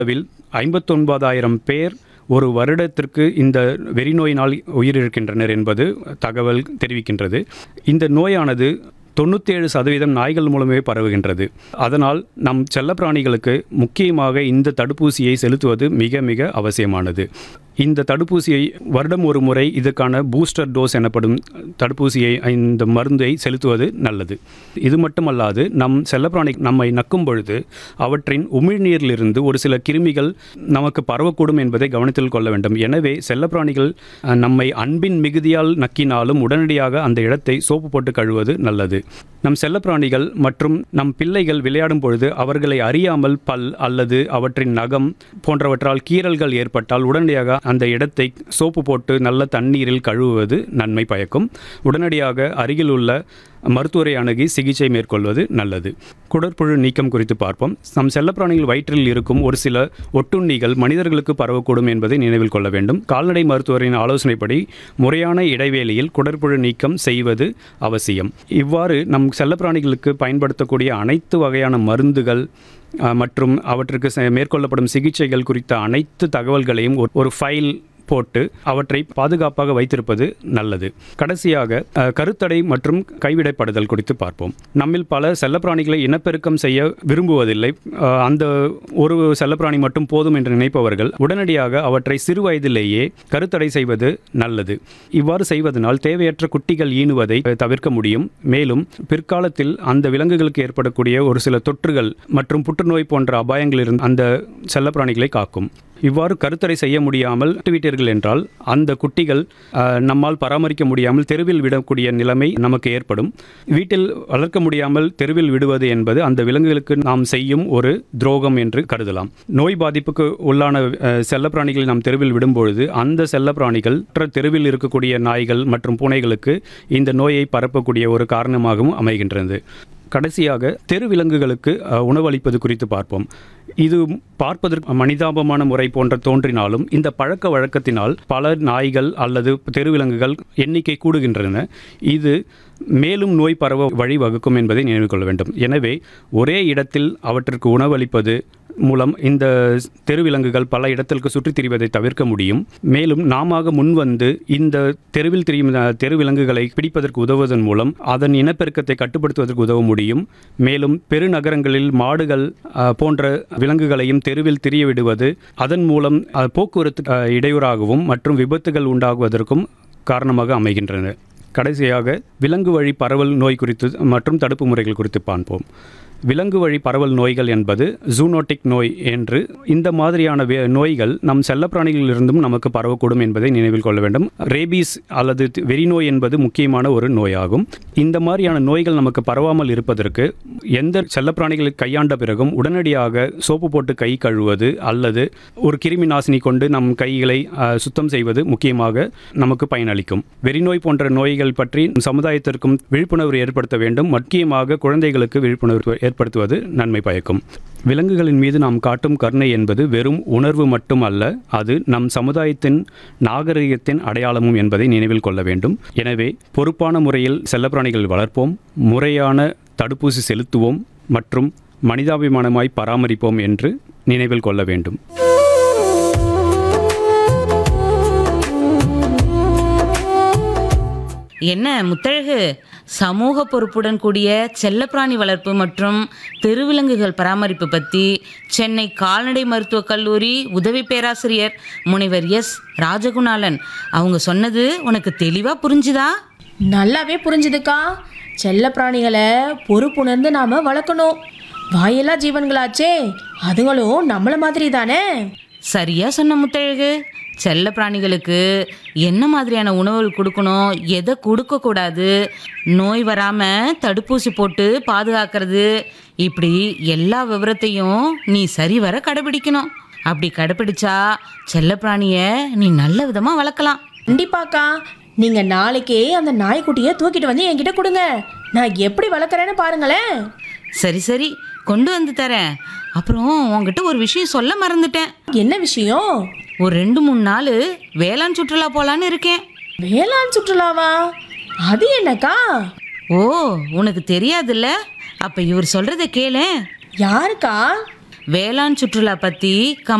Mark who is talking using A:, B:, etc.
A: அளவில் ஐம்பத்தொன்பதாயிரம் பேர் ஒரு வருடத்திற்கு இந்த வெறிநோயினால் உயிரிழக்கின்றனர் என்பது தகவல் தெரிவிக்கின்றது இந்த நோயானது தொண்ணூற்றேழு சதவீதம் நாய்கள் மூலமே பரவுகின்றது அதனால் நம் செல்லப்பிராணிகளுக்கு முக்கியமாக இந்த தடுப்பூசியை செலுத்துவது மிக மிக அவசியமானது இந்த தடுப்பூசியை வருடம் ஒரு முறை இதற்கான பூஸ்டர் டோஸ் எனப்படும் தடுப்பூசியை இந்த மருந்தை செலுத்துவது நல்லது இது மட்டுமல்லாது நம் செல்லப்பிராணி நம்மை நக்கும் பொழுது அவற்றின் உமிழ்நீரிலிருந்து ஒரு சில கிருமிகள் நமக்கு பரவக்கூடும் என்பதை கவனத்தில் கொள்ள வேண்டும் எனவே செல்லப்பிராணிகள் அஹ், நம்மை அன்பின் மிகுதியால் நக்கினாலும் உடனடியாக அந்த இடத்தை சோப்பு போட்டு கழுவது நல்லது நம் செல்லப்பிராணிகள் மற்றும் நம் பிள்ளைகள் விளையாடும் பொழுது அவர்களை அறியாமல் பல் அல்லது அவற்றின் நகம் போன்றவற்றால் கீறல்கள் ஏற்பட்டால் உடனடியாக அந்த இடத்தை சோப்பு போட்டு நல்ல தண்ணீரில் கழுவுவது நன்மை பயக்கும் உடனடியாக அருகில் உள்ள மருத்துவரை அணுகி சிகிச்சை மேற்கொள்வது நல்லது குடற்புழு நீக்கம் குறித்து பார்ப்போம் நம் செல்லப்பிராணிகள் வயிற்றில் இருக்கும் ஒரு சில ஒட்டுண்ணிகள் மனிதர்களுக்கு பரவக்கூடும் என்பதை நினைவில் கொள்ள வேண்டும் கால்நடை மருத்துவரின் ஆலோசனைப்படி முறையான இடைவேளையில் குடற்புழு நீக்கம் செய்வது அவசியம் இவ்வாறு நம் செல்லப்பிராணிகளுக்கு பயன்படுத்தக்கூடிய அனைத்து வகையான மருந்துகள் அஹ், மற்றும் அவற்றுக்கு செ- மேற்கொள்ளப்படும் சிகிச்சைகள் குறித்த அனைத்து தகவல்களையும் ஒரு- ஒரு ஃபைல் போட்டு அவற்றை பாதுகாப்பாக வைத்திருப்பது நல்லது கடைசியாக அஹ், கருத்தடை மற்றும் கைவிடப்படுதல் குறித்து பார்ப்போம் நம்மில் பல செல்லப்பிராணிகளை இனப்பெருக்கம் செய்ய விரும்புவதில்லை அஹ், அந்த ஒரு செல்லப்பிராணி மட்டும் போதும் என்று நினைப்பவர்கள் உடனடியாக அவற்றை சிறு வயதிலேயே கருத்தடை செய்வது நல்லது இவ்வாறு செய்வதனால் தேவையற்ற குட்டிகள் ஈனுவதை அஹ், தவிர்க்க முடியும் மேலும் பிற்காலத்தில் அந்த விலங்குகளுக்கு ஏற்படக்கூடிய ஒரு சில தொற்றுகள் மற்றும் புற்றுநோய் போன்ற அபாயங்களிலிருந்து அந்த செல்லப்பிராணிகளை காக்கும் இவ்வாறு கருத்தடை செய்ய முடியாமல் விட்டுவிட்டீர்கள் என்றால் அந்த குட்டிகள் அஹ், நம்மால் பராமரிக்க முடியாமல் தெருவில் விடக்கூடிய நிலைமை நமக்கு ஏற்படும் வீட்டில் வளர்க்க முடியாமல் தெருவில் விடுவது என்பது அந்த விலங்குகளுக்கு நாம் செய்யும் ஒரு துரோகம் என்று கருதலாம் நோய் பாதிப்புக்கு உள்ளான அஹ், செல்லப்பிராணிகளை நாம் தெருவில் விடும்பொழுது அந்த செல்லப்பிராணிகள் மற்ற தெருவில் இருக்கக்கூடிய நாய்கள் மற்றும் பூனைகளுக்கு இந்த நோயை பரப்பக்கூடிய ஒரு காரணமாகவும் அமைகின்றது கடைசியாக தெரு விலங்குகளுக்கு அஹ், உணவளிப்பது குறித்து பார்ப்போம் இது பார்ப்பதற்கு மனிதாபமான முறை போன்ற தோன்றினாலும் இந்த பழக்க வழக்கத்தினால் பல நாய்கள் அல்லது தெருவிலங்குகள் எண்ணிக்கை கூடுகின்றன இது மேலும் நோய் பரவ வழிவகுக்கும் என்பதை நினைவில் கொள்ள வேண்டும் எனவே ஒரே இடத்தில் அவற்றிற்கு உணவளிப்பது மூலம் இந்த தெருவிலங்குகள் பல இடத்திற்கு சுற்றித் திரிவதை தவிர்க்க முடியும் மேலும் நாம முன்வந்து இந்த தெருவில் திரியும் அஹ், தெருவிலங்குகளை பிடிப்பதற்கு உதவுவதன் மூலம் அதன் இனப்பெருக்கத்தை கட்டுப்படுத்துவதற்கு உதவ முடியும் மேலும் பெருநகரங்களில் மாடுகள் அஹ், போன்ற விலங்குகளையும் தெருவில் திரிய விடுவது அதன் மூலம் அஹ், போக்குவரத்து அஹ், இடையூறாகவும் மற்றும் விபத்துகள் உண்டாகுவதற்கும் காரணமாக அமைகின்றன கடைசியாக விலங்கு வழி பரவல் நோய் குறித்து மற்றும் தடுப்பு முறைகள் குறித்து பார்ப்போம் விலங்கு வழி பரவல் நோய்கள் என்பது ஜூனோட்டிக் நோய் என்று இந்த மாதிரியான வே- நோய்கள் நம் செல்லப்பிராணிகளிலிருந்தும் நமக்கு பரவக்கூடும் என்பதை நினைவில் கொள்ள வேண்டும் ரேபீஸ் அல்லது தி- வெறிநோய் என்பது முக்கியமான ஒரு நோயாகும் இந்த மாதிரியான நோய்கள் நமக்கு பரவாமல் இருப்பதற்கு எந்த செல்லப்பிராணிகளை கையாண்ட பிறகும் உடனடியாக சோப்பு போட்டு கை கழுவுவது அல்லது ஒரு கிருமி நாசினி கொண்டு நம் கைகளை அஹ், சுத்தம் செய்வது முக்கியமாக நமக்கு பயனளிக்கும் வெறிநோய் போன்ற நோய்கள் பற்றி சமுதாயத்திற்கும் விழிப்புணர்வு ஏற்படுத்த வேண்டும் முக்கியமாக குழந்தைகளுக்கு விழிப்புணர்வு ஏற்படுத்துவது நன்மை பயக்கும் விலங்குகளின் மீது நாம் காட்டும் கருணை என்பது வெறும் உணர்வு மட்டும் அல்ல அது நம் சமுதாயத்தின் நாகரிகத்தின் அடையாளமும் என்பதை நினைவில் கொள்ள வேண்டும் எனவே பொறுப்பான முறையில் செல்லப்பிராணிகள் வளர்ப்போம் முறையான தடுப்பூசி செலுத்துவோம் மற்றும் மனிதாபிமானமாய் பராமரிப்போம் என்று நினைவில் கொள்ள வேண்டும்
B: என்ன முத்தழகு சமூக பொறுப்புடன் கூடிய செல்லப்பிராணி வளர்ப்பு மற்றும் தெருவிலங்குகள் பராமரிப்பு பற்றி சென்னை கால்நடை மருத்துவக் கல்லூரி உதவி பேராசிரியர் முனைவர் எஸ் ராஜகுணாலன் அவங்க சொன்னது உனக்கு தெளிவாக புரிஞ்சுதா
C: நல்லாவே புரிஞ்சுதுக்கா செல்ல பிராணிகளை பொறுப்புணர்ந்து நாம வளர்க்கணும் வாயில்லா ஜீவன்களாச்சே அதுங்களும் நம்மள மாதிரி தானே
B: சரியா சொன்ன முத்தழகு செல்ல பிராணிகளுக்கு என்ன மாதிரியான உணவுகள் கொடுக்கணும் எதை கொடுக்கக்கூடாது நோய் வராமல் தடுப்பூசி போட்டு பாதுகாக்கிறது இப்படி எல்லா விவரத்தையும் நீ சரிவர கடைபிடிக்கணும் அப்படி கடைபிடிச்சா செல்லப்பிராணியை நீ நல்ல விதமாக வளர்க்கலாம்
C: கண்டிப்பாக்கா நீங்க நாளைக்கே அந்த நாய்க்குட்டியை தூக்கிட்டு வந்து என்கிட்ட கொடுங்க நான் எப்படி வளர்க்குறேன்னு பாருங்களேன்
B: சரி சரி கொண்டு வந்து தரேன் அப்புறம் உங்ககிட்ட ஒரு விஷயம் சொல்ல மறந்துட்டேன்
C: என்ன விஷயம்
B: ஒரு ரெண்டு மூணு நாள் வேளாண் சுற்றுலா போகலான்னு இருக்கேன்
C: வேளாண் சுற்றுலாவா அது என்னக்கா
B: ஓ உனக்கு தெரியாதுல்ல அப்ப இவர் சொல்றத கேளு
C: யாருக்கா
B: வேளாண் சுற்றுலா பற்றி